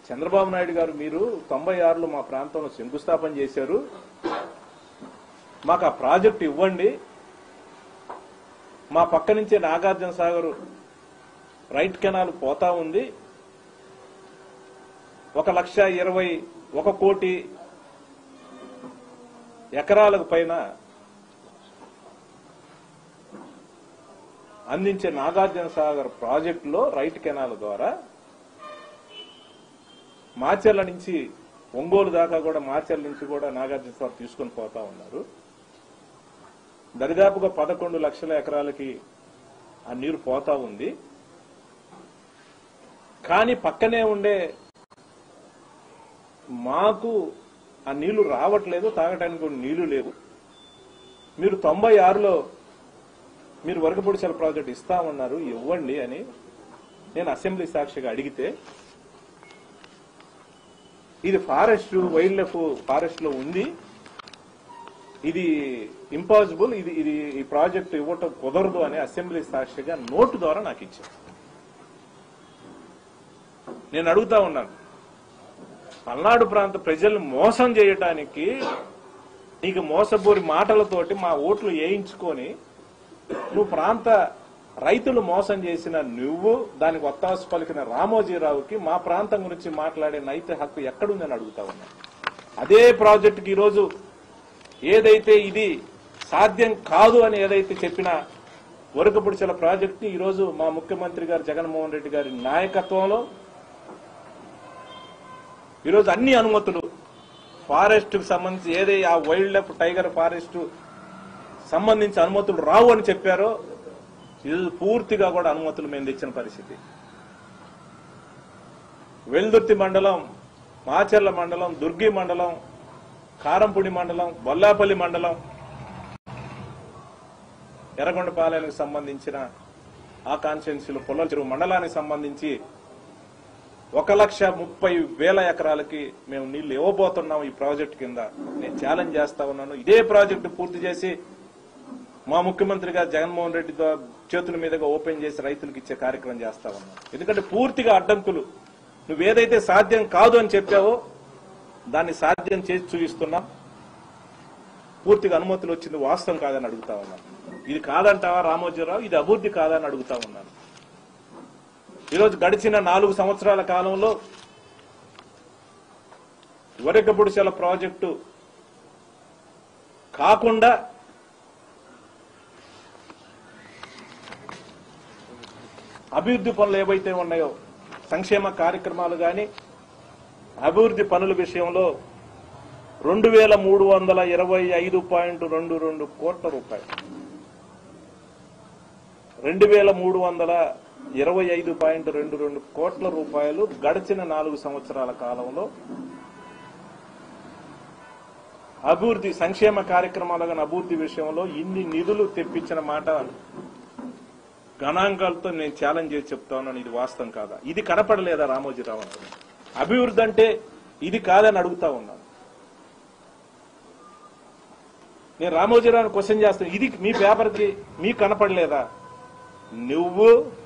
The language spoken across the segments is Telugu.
చంద్రబాబు నాయుడు గారు మీరు తొంభై ఆరులో మా ప్రాంతంలో శంకుస్థాపన చేశారు మాకు ఆ ప్రాజెక్టు ఇవ్వండి మా పక్క నుంచే నాగార్జున సాగర్ రైట్ కెనాల్ పోతా ఉంది ఒక లక్ష ఇరవై ఒక కోటి ఎకరాలకు పైన అందించే నాగార్జున సాగర్ ప్రాజెక్టులో రైట్ కెనాల్ ద్వారా మాచర్ల నుంచి ఒంగోలు దాకా కూడా మాచర్ల నుంచి కూడా నాగార్జున సాగర్ తీసుకొని పోతా ఉన్నారు దరిదాపుగా పదకొండు లక్షల ఎకరాలకి ఆ నీరు పోతా ఉంది కానీ పక్కనే ఉండే మాకు ఆ నీళ్లు రావట్లేదు తాగడానికి కూడా నీళ్లు లేవు మీరు తొంభై ఆరులో మీరు వరకపొడిచల ప్రాజెక్ట్ ఇస్తామన్నారు ఇవ్వండి అని నేను అసెంబ్లీ సాక్షిగా అడిగితే ఇది ఫారెస్ట్ వైల్డ్ లైఫ్ ఫారెస్ట్ లో ఉంది ఇది ఇంపాసిబుల్ ఇది ఇది ఈ ప్రాజెక్ట్ ఇవ్వటం కుదరదు అని అసెంబ్లీ సాక్షిగా నోటు ద్వారా నాకు ఇచ్చారు నేను అడుగుతా ఉన్నాను పల్నాడు ప్రాంత ప్రజల్ని మోసం చేయటానికి నీకు మోసబోరి మాటలతోటి మా ఓట్లు వేయించుకొని నువ్వు ప్రాంత రైతులు మోసం చేసిన నువ్వు దానికి ఒత్తాసు పలికిన రామోజీరావుకి మా ప్రాంతం గురించి మాట్లాడే నైతిక హక్కు ఎక్కడుందని అడుగుతా ఉన్నా అదే ప్రాజెక్టుకి ఈరోజు ఏదైతే ఇది సాధ్యం కాదు అని ఏదైతే చెప్పిన వరకపుడిచల ప్రాజెక్టు ఈరోజు మా ముఖ్యమంత్రి గారు జగన్మోహన్ రెడ్డి గారి నాయకత్వంలో ఈరోజు అన్ని అనుమతులు ఫారెస్ట్ కు సంబంధించి ఏదే ఆ వైల్డ్ లైఫ్ టైగర్ ఫారెస్ట్ సంబంధించి అనుమతులు రావు అని చెప్పారో ఇది పూర్తిగా కూడా అనుమతులు మేము తెచ్చిన పరిస్థితి వెల్దుర్తి మండలం మాచర్ల మండలం దుర్గి మండలం కారంపూడి మండలం బొల్లాపల్లి మండలం ఎర్రగొండపాలెంకి సంబంధించిన ఆ కాన్స్టిట్యున్సీలో పొల్ల చెరువు మండలానికి సంబంధించి ఒక లక్ష ముప్పై వేల ఎకరాలకి మేము నీళ్లు ఇవ్వబోతున్నాం ఈ ప్రాజెక్ట్ కింద నేను ఛాలెంజ్ చేస్తా ఉన్నాను ఇదే ప్రాజెక్టు పూర్తి చేసి మా ముఖ్యమంత్రి గారు జగన్మోహన్ రెడ్డి దో- చేతుల మీదుగా ఓపెన్ చేసి రైతులకు ఇచ్చే కార్యక్రమం చేస్తా ఉన్నాం ఎందుకంటే పూర్తిగా అడ్డంకులు నువ్వేదైతే సాధ్యం కాదు అని చెప్పావో దాన్ని సాధ్యం చేసి చూపిస్తున్నాం పూర్తిగా అనుమతులు వచ్చింది వాస్తవం కాదని అడుగుతా ఉన్నాను ఇది కాదంటావా రామోజీరావు ఇది అభివృద్ధి కాదని అడుగుతా ఉన్నాను ఈరోజు గడిచిన నాలుగు సంవత్సరాల కాలంలో వరకపుడిసెల ప్రాజెక్టు కాకుండా అభివృద్ధి పనులు ఏవైతే ఉన్నాయో సంక్షేమ కార్యక్రమాలు గాని అభివృద్ధి పనుల విషయంలో రెండు వేల మూడు వందల ఇరవై ఐదు పాయింట్ రెండు రెండు కోట్ల రూపాయలు రెండు వేల మూడు వందల ఇరవై ఐదు పాయింట్ రెండు రెండు కోట్ల రూపాయలు గడిచిన నాలుగు సంవత్సరాల కాలంలో అభివృద్ధి సంక్షేమ కార్యక్రమాల గాని అభివృద్ధి విషయంలో ఇన్ని నిధులు తెప్పించిన మాట గణాంకాలతో నేను ఛాలెంజ్ చేసి చెప్తా ఉన్నాను ఇది వాస్తవం కాదా ఇది కనపడలేదా రామోజీరావు అంటే అభివృద్ధి అంటే ఇది కాదని అడుగుతా ఉన్నాను నేను రామోజీరావుని క్వశ్చన్ చేస్తాను ఇది మీ పేపర్కి మీకు కనపడలేదా నువ్వు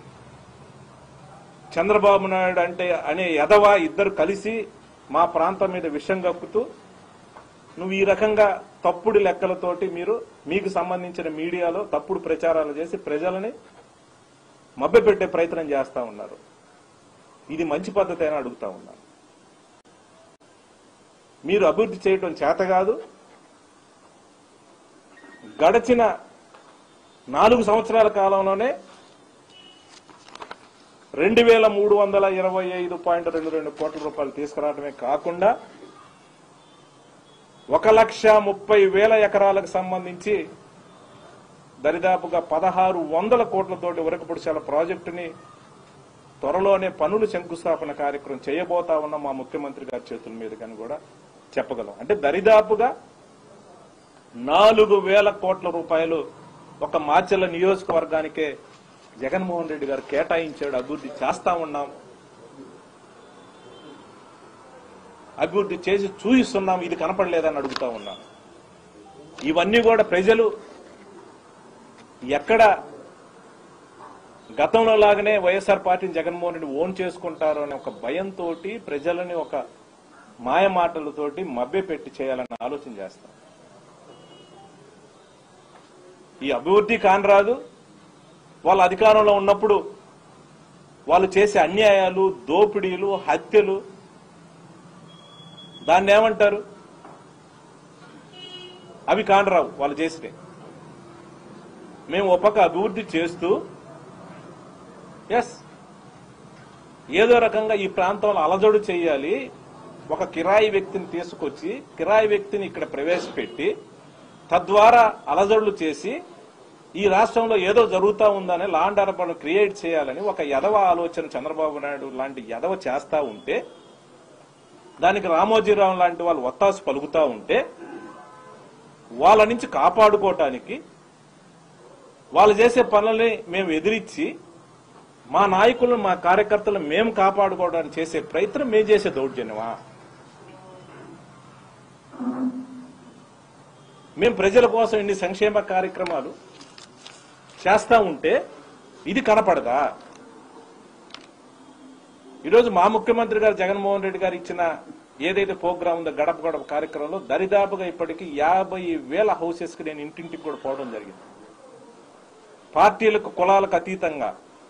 చంద్రబాబు నాయుడు అంటే అనే ఎదవ ఇద్దరు కలిసి మా ప్రాంతం మీద విషం కక్కుతూ నువ్వు ఈ రకంగా తప్పుడు లెక్కలతోటి మీరు మీకు సంబంధించిన మీడియాలో తప్పుడు ప్రచారాలు చేసి ప్రజలని మభ్యపెట్టే ప్రయత్నం చేస్తా ఉన్నారు ఇది మంచి పద్ధతి అని అడుగుతా ఉన్నాను మీరు అభివృద్ధి చేయటం చేత కాదు గడచిన నాలుగు సంవత్సరాల కాలంలోనే రెండు వేల మూడు వందల ఇరవై ఐదు పాయింట్ రెండు రెండు కోట్ల రూపాయలు తీసుకురావడమే కాకుండా ఒక లక్ష ముప్పై వేల ఎకరాలకు సంబంధించి దరిదాపుగా పదహారు వందల కోట్లతోటి ఉరకపుడిశాల ప్రాజెక్టుని త్వరలోనే పనులు శంకుస్థాపన కార్యక్రమం చేయబోతా ఉన్న మా ముఖ్యమంత్రి గారి చేతుల మీద కానీ కూడా చెప్పగలం అంటే దరిదాపుగా నాలుగు వేల కోట్ల రూపాయలు ఒక మాచెల్ల నియోజకవర్గానికే జగన్మోహన్ రెడ్డి గారు కేటాయించాడు అభివృద్ధి చేస్తా ఉన్నాం అభివృద్ధి చేసి చూపిస్తున్నాం ఇది కనపడలేదని అడుగుతా ఉన్నాం ఇవన్నీ కూడా ప్రజలు ఎక్కడ గతంలో లాగానే వైఎస్ఆర్ పార్టీని జగన్మోహన్ రెడ్డి ఓన్ చేసుకుంటారు అనే ఒక భయంతో ప్రజలని ఒక మాయ మాటలతోటి మభ్యపెట్టి చేయాలన్న ఆలోచన చేస్తాం ఈ అభివృద్ధి కానరాదు వాళ్ళ అధికారంలో ఉన్నప్పుడు వాళ్ళు చేసే అన్యాయాలు దోపిడీలు హత్యలు దాన్ని ఏమంటారు అవి కానరావు వాళ్ళు చేసినే మేము ఒక పక్క అభివృద్ధి చేస్తూ ఎస్ ఏదో రకంగా ఈ ప్రాంతంలో అలజడు చేయాలి ఒక కిరాయి వ్యక్తిని తీసుకొచ్చి కిరాయి వ్యక్తిని ఇక్కడ ప్రవేశపెట్టి తద్వారా అలజడులు చేసి ఈ రాష్ట్రంలో ఏదో జరుగుతా ఉందనే లాండ్ ఆర్డర్ క్రియేట్ చేయాలని ఒక యదవ ఆలోచన చంద్రబాబు నాయుడు లాంటి యదవ చేస్తా ఉంటే దానికి రామోజీరావు లాంటి వాళ్ళు ఒత్తాసు పలుకుతా ఉంటే వాళ్ళ నుంచి కాపాడుకోవటానికి వాళ్ళు చేసే పనులని మేము ఎదిరించి మా నాయకులను మా కార్యకర్తలను మేము కాపాడుకోవడానికి చేసే ప్రయత్నం మేము చేసే దౌర్జన్యమా మేము ప్రజల కోసం ఇన్ని సంక్షేమ కార్యక్రమాలు చేస్తా ఉంటే ఇది కనపడదా ఈరోజు మా ముఖ్యమంత్రి గారు జగన్మోహన్ రెడ్డి గారు ఇచ్చిన ఏదైతే ప్రోగ్రామ్ ఉందో గడప గడప కార్యక్రమంలో దరిదాపుగా ఇప్పటికీ యాభై వేల హౌసెస్ కి నేను ఇంటింటికి కూడా పోవడం జరిగింది పార్టీలకు కులాలకు అతీతంగా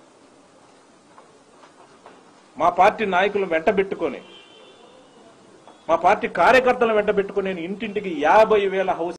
మా పార్టీ నాయకులు వెంటబెట్టుకొని మా పార్టీ కార్యకర్తలను వెంటబెట్టుకుని నేను ఇంటింటికి యాభై వేల హౌస్